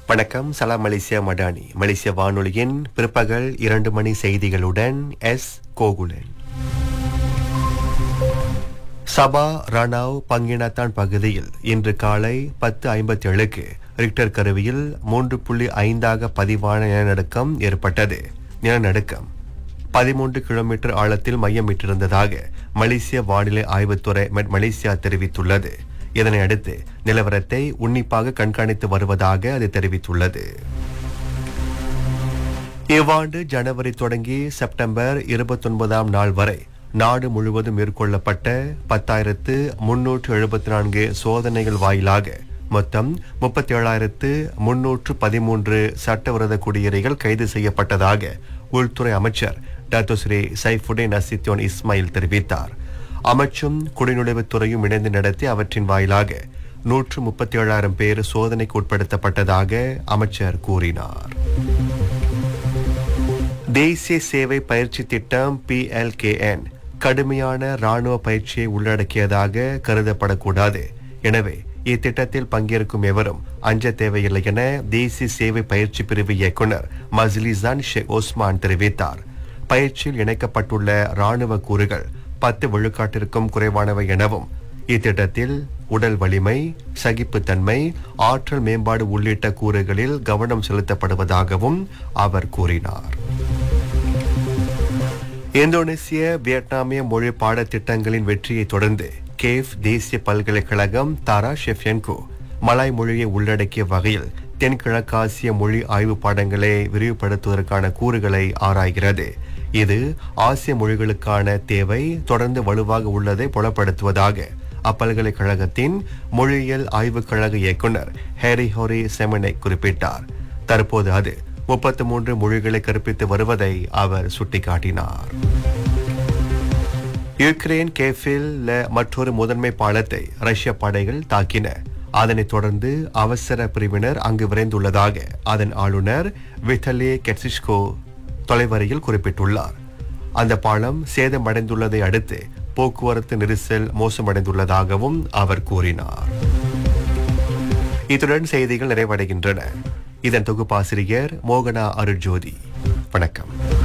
வணக்கம் சலாம் மலேசியா மடானி மலேசிய வானொலியின் பிற்பகல் இரண்டு மணி செய்திகளுடன் எஸ் கோகுலன் சபா ரணாவ் பங்கினத்தான் பகுதியில் இன்று காலை பத்து ஐம்பத்தி ஏழுக்கு ரிக்டர் கருவியில் மூன்று புள்ளி ஐந்தாக பதிவான நிலநடுக்கம் ஏற்பட்டது நிலநடுக்கம் பதிமூன்று கிலோமீட்டர் ஆழத்தில் மையமிட்டிருந்ததாக மலேசிய வானிலை ஆய்வுத்துறை மெட் மலேசியா தெரிவித்துள்ளது இதனை அடுத்து நிலவரத்தை உன்னிப்பாக கண்காணித்து வருவதாக அது தெரிவித்துள்ளது இவ்வாண்டு ஜனவரி தொடங்கி செப்டம்பர் இருபத்தொன்பதாம் நாள் வரை நாடு முழுவதும் மேற்கொள்ளப்பட்ட பத்தாயிரத்து முன்னூற்று எழுபத்தி நான்கு சோதனைகள் வாயிலாக மொத்தம் முப்பத்தி ஏழாயிரத்து முன்னூற்று பதிமூன்று சட்டவிரோத குடியேறிகள் கைது செய்யப்பட்டதாக உள்துறை அமைச்சர் doctor Sri Saifuddin Nasution Ismail தெரிவித்தார் அமைச்சும் குடிநுழைவுத்துறையும் இணைந்து நடத்தி அவற்றின் வாயிலாக நூற்று முப்பத்தி ஏழாயிரம் பேர் சோதனைக்கு உட்படுத்தப்பட்டதாக அமைச்சர் கூறினார் தேசிய சேவை பயிற்சி திட்டம் பிஎல்கேஎன் கடுமையான ராணுவ பயிற்சியை உள்ளடக்கியதாக கருதப்படக்கூடாது எனவே இத்திட்டத்தில் பங்கேற்கும் எவரும் அஞ்ச தேவையில்லை என தேசிய சேவை பயிற்சி பிரிவு இயக்குனர் மஜ்லிசான் ஷேக் ஓஸ்மான் தெரிவித்தார் பயிற்சியில் இணைக்கப்பட்டுள்ள ராணுவ கூறுகள் பத்து விழுக்காட்டிற்கும் குறைவானவை எனவும் இத்திட்டத்தில் உடல் வலிமை சகிப்புத்தன்மை ஆற்றல் மேம்பாடு உள்ளிட்ட கூறுகளில் கவனம் செலுத்தப்படுவதாகவும் அவர் கூறினார் இந்தோனேசிய வியட்நாமிய மொழி பாடத்திட்டங்களின் வெற்றியை தொடர்ந்து கேஃப் தேசிய பல்கலைக்கழகம் தாரா ஷெஃப்யன்கோ மலாய் மொழியை உள்ளடக்கிய வகையில் தென்கிழக்காசிய மொழி ஆய்வு பாடங்களை விரிவுபடுத்துவதற்கான கூறுகளை ஆராய்கிறது இது ஆசிய மொழிகளுக்கான தேவை தொடர்ந்து வலுவாக உள்ளதை புலப்படுத்துவதாக அப்பல்கலைக்கழகத்தின் மொழியியல் ஆய்வுக் கழக இயக்குனர் ஹேரி ஹோரி செமனை குறிப்பிட்டார் தற்போது அது முப்பத்து மூன்று மொழிகளை கற்பித்து வருவதை அவர் சுட்டிக்காட்டினார் யுக்ரைன் கேஃபில் மற்றொரு முதன்மை பாலத்தை ரஷ்ய படைகள் தாக்கின அதனைத் தொடர்ந்து அவசர பிரிவினர் அங்கு விரைந்துள்ளதாக அதன் ஆளுநர் வித்தலே கெட்சிஸ்கோ தொலைவரையில் குறிப்பிட்டுள்ளார் அந்த பாலம் சேதமடைந்துள்ளதை அடுத்து போக்குவரத்து நெரிசல் மோசமடைந்துள்ளதாகவும் அவர் கூறினார் இத்துடன் செய்திகள் நிறைவடைகின்றன இதன் தொகுப்பாசிரியர் மோகனா அருட்ஜோதி வணக்கம்